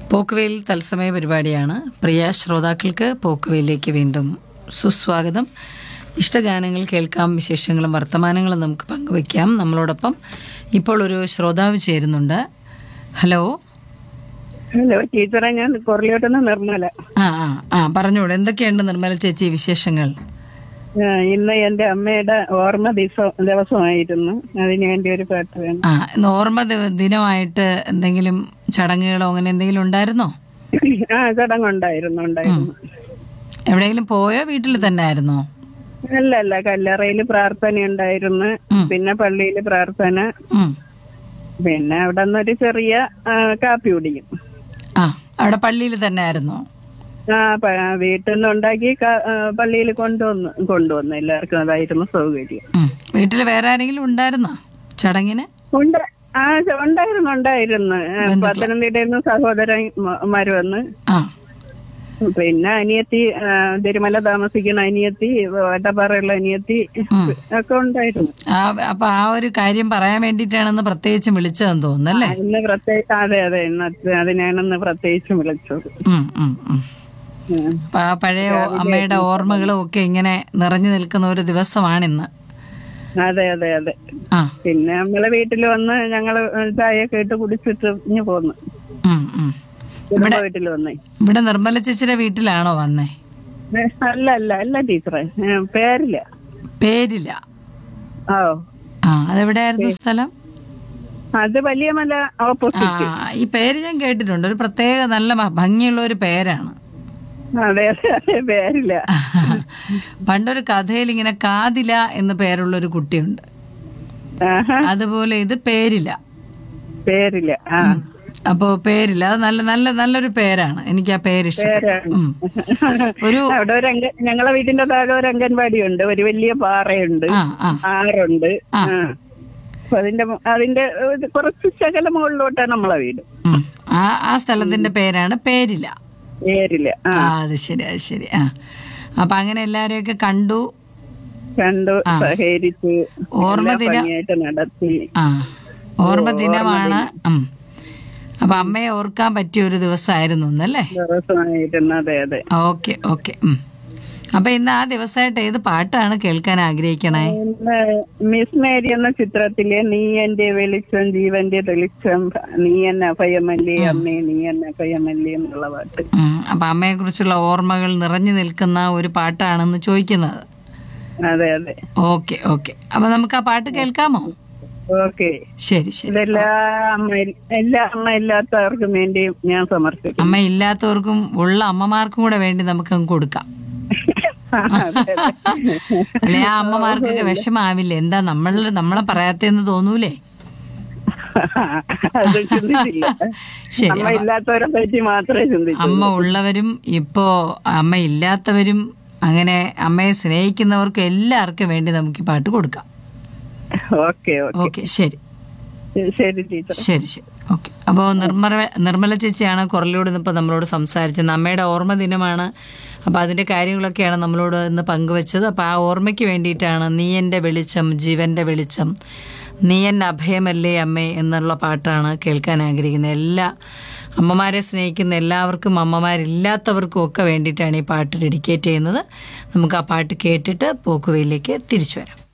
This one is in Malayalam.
പോക്കുവെയിൽ തത്സമയ പരിപാടിയാണ് പ്രിയ ശ്രോതാക്കൾക്ക് പോക്കുവെയിലേക്ക് വീണ്ടും സുസ്വാഗതം ഇഷ്ടഗാനങ്ങൾ കേൾക്കാം വിശേഷങ്ങളും വർത്തമാനങ്ങളും നമുക്ക് പങ്കുവയ്ക്കാം നമ്മളോടൊപ്പം ഇപ്പോൾ ഒരു ശ്രോതാവ് ചേരുന്നുണ്ട് ഹലോ ഹലോ ടീച്ചറെ ഞാൻ കൊറലിയോട്ടുന്ന നിർമ്മല ആ ആ ആ പറഞ്ഞോളൂ എന്തൊക്കെയുണ്ട് നിർമ്മല ചേച്ചി വിശേഷങ്ങൾ ആ, ഇന്ന് എന്റെ അമ്മയുടെ ഓർമ്മ ദിവസം ദിവസമായിരുന്നു അതിന് വേണ്ടി ഒരു പാട്ട് വേണം ആ ഇന്ന് ഓർമ്മ ദിവ- ദിനമായിട്ട് എന്തെങ്കിലും ചടങ്ങുകളോ അങ്ങനെ എന്തെങ്കിലും ഉണ്ടായിരുന്നോ ആ ചടങ്ങുണ്ടായിരുന്നു ഉണ്ടായിരുന്നു എവിടെയെങ്കിലും പോയോ വീട്ടിൽ തന്നെ ആയിരുന്നോ അല്ല അല്ല കല്ലറയിൽ പ്രാർത്ഥന ഉണ്ടായിരുന്നു ഉം. പിന്നെ പള്ളിയിൽ പ്രാർത്ഥന ഉം. പിന്നെ അവിടെ നിന്നൊരു ചെറിയ ആ, കാപ്പി കുടിക്കും ആ അവിടെ പള്ളിയിൽ തന്നെ ആയിരുന്നോ ആ പ- വീട്ടിൽ നിന്ന് ഉണ്ടാക്കി പള്ളിയിൽ കൊണ്ടുവന്നു കൊണ്ടുവന്നു എല്ലാവർക്കും അതായിരുന്നു സൗകര്യം ഉം. വീട്ടിൽ വേറെ ആരെങ്കിലും ഉണ്ടായിരുന്നോ ചടങ്ങിന് ഉണ്ട് ആ ഉണ്ടായിരുന്നു ഉണ്ടായിരുന്നു ആ, പത്തനംതിട്ടയിൽ നിന്ന് സഹോദരന്മാര് വന്ന് ആ പിന്നെ അനിയത്തി ആ, തിരുമല താമസിക്കുന്ന അനിയത്തി വട്ടപ്പാറയുള്ള അനിയത്തി ഉം. ഒക്കെ ഉണ്ടായിരുന്നു ആ അപ്പൊ ആ ഒരു കാര്യം പറയാൻ വേണ്ടിയിട്ടാണെന്ന് പ്രത്യേകിച്ചും വിളിച്ചതെന്ന് തോന്നുന്നല്ലേ ഇന്ന് പ്രത്യേകിച്ച് അതെ അതെ ഇന്നത്തെ അതിനാണെന്ന് പ്രത്യേകിച്ചും വിളിച്ചത് ഉം, ഉം, ഉം. ഉം. അപ്പൊ ആ പഴയ ഓ- അമ്മയുടെ ഓർമ്മകളും ഒക്കെ ഇങ്ങനെ നിറഞ്ഞു നിൽക്കുന്ന ഒരു ദിവസമാണിന്ന് അതെ അതെ അതെ ആ പിന്നെ നമ്മളെ വീട്ടിൽ വന്ന് ഞങ്ങള് ചായയൊക്കെ ഇട്ട് കുടിച്ചിട്ട് ഇഞ്ഞു പോന്നു ഉം, ഉം. കുടുംബ വീട്ടിൽ വന്നേ ഇവിടെ നിർമ്മല ചേച്ചിയുടെ വീട്ടിലാണോ വന്നേ ഏ, അല്ല അല്ല അല്ല ടീച്ചറെ ഏ, പേരില്ല പേരില്ല ഓ ആ അതെവിടെയായിരുന്നു സ്ഥലം അത് വലിയ മല ആ ഓപ്പോസിറ്റ് ഈ പേര് ഞാൻ കേട്ടിട്ടുണ്ട് ഒരു പ്രത്യേക നല്ല മ- ഭംഗിയുള്ള ഒരു പേരാണ് അതെ അതെ അതെ പേരില്ല പണ്ടൊരു കഥയിൽ ഇങ്ങനെ കാതില എന്ന് പേരുള്ള ഒരു കുട്ടിയുണ്ട് ആഹാ അതുപോലെ ഇത് പേരില്ല പേരില്ല ആ അപ്പോ പേരില്ല അത് നല്ല നല്ല നല്ലൊരു പേരാണ് എനിക്ക് ആ പേര് ഇഷ്ടപ്പെട്ടു പേരാണ്. ഉം. ഒരു അവിടെ ഒരു അംഗ ഞങ്ങളെ വീടിന്റെ താഴെ ഒരു അംഗൻവാടി ഉണ്ട് ഒരു വലിയ പാറയുണ്ട് ആ ആ ആറുണ്ട് ആ. ആ. അപ്പൊ അതിന്റെ മു- അതിന്റെ ഒരു കുറച്ച് ശകല മുകളിലോട്ടാണ് നമ്മളെ വീട് ഉം. ആ ആ സ്ഥലത്തിന്റെ പേരാണ് പേരില്ല പേരില്ല ആ ആ അത് ശരി അത് ശരി ആ അപ്പൊ അങ്ങനെ എല്ലാരെയൊക്കെ കണ്ടു കണ്ടു സഹകരിച്ചു ഓർമ്മ എല്ലാ ദിനം ഭംഗിയായിട്ട് നടത്തി ആ ഓർമ്മ ദിനമാണ് ഉം. അപ്പൊ അമ്മയെ ഓർക്കാൻ പറ്റിയ ഒരു ദിവസമായിരുന്നു ഇന്നല്ലേ ദിവസമായിരുന്നു അതെ അതെ ഓക്കെ ഓക്കെ ഉം. അപ്പൊ ഇന്ന് ആ ദിവസമായിട്ട് ഏത് പാട്ടാണ് കേൾക്കാൻ ആഗ്രഹിക്കണേ പിന്നെ മിസ് മേരി എന്ന ചിത്രത്തിലെ നീ എന്റെ വെളിച്ചം ജീവന്റെ തെളിച്ചം നീ എന്നെ അഭയമല്ലേ അമ്മേ നീ എന്നെ അഭയമല്ലേ എന്നുള്ള പാട്ട് ഉം. അപ്പൊ അമ്മയെ കുറിച്ചുള്ള ഓർമ്മകൾ നിറഞ്ഞു നിൽക്കുന്ന ഒരു പാട്ടാണെന്ന് ചോദിക്കുന്നത് അതെ അതെ ഓക്കെ ഓക്കെ അപ്പൊ നമുക്ക് ആ പാട്ട് കേൾക്കാമോ ഓക്കെ ശരി ശരി ഇതെല്ലാ അമ്മ എല്ലാ അമ്മ ഇല്ലാത്തവർക്കും വേണ്ടിയും ഞാൻ സമർപ്പിക്കും അമ്മ ഇല്ലാത്തവർക്കും ഉള്ള അമ്മമാർക്കും കൂടെ വേണ്ടി നമുക്ക് അങ്ങ് കൊടുക്കാം അതെ, അതെ. അല്ലെ ആ അമ്മമാർക്കൊക്കെ വിഷമാവില്ലേ എന്താ നമ്മൾ നമ്മളെ പറയാത്തേന്ന് തോന്നൂലേ അത് ചിന്തിച്ചില്ല ശരി അമ്മ ഇല്ലാത്തവരെ പറ്റി മാത്രമേ ചിന്തിച്ചു അമ്മ ഉള്ളവരും ഇപ്പോ അമ്മ ഇല്ലാത്തവരും അങ്ങനെ അമ്മയെ സ്നേഹിക്കുന്നവർക്കും എല്ലാവർക്കും വേണ്ടി നമുക്ക് ഈ പാട്ട് കൊടുക്കാം ഓക്കെ ഓക്കെ ഓക്കെ ശരി ശരി ടീച്ചർ ശരി ശരി ഓക്കെ അപ്പോൾ നിർമ്മല നിർമ്മല ചേച്ചിയാണ് കുറലിലൂടെ ഇപ്പോൾ നമ്മളോട് സംസാരിച്ചത് അമ്മയുടെ ഓർമ്മ ദിനമാണ് അപ്പോൾ അതിൻ്റെ കാര്യങ്ങളൊക്കെയാണ് നമ്മളോട് ഇന്ന് പങ്കുവച്ചത് അപ്പോൾ ആ ഓർമ്മയ്ക്ക് വേണ്ടിയിട്ടാണ് നീ എൻ്റെ വെളിച്ചം ജീവൻ്റെ വെളിച്ചം നീ എന്നെ അഭയമല്ലേ അമ്മേ എന്നുള്ള പാട്ടാണ് കേൾക്കാൻ ആഗ്രഹിക്കുന്നത് എല്ലാ അമ്മമാരെ സ്നേഹിക്കുന്ന എല്ലാവർക്കും അമ്മമാരില്ലാത്തവർക്കും ഒക്കെ വേണ്ടിയിട്ടാണ് ഈ പാട്ട് ഡെഡിക്കേറ്റ് ചെയ്യുന്നത് നമുക്ക് ആ പാട്ട് കേട്ടിട്ട് പോക്കുവയിലേക്ക് തിരിച്ചു വരാം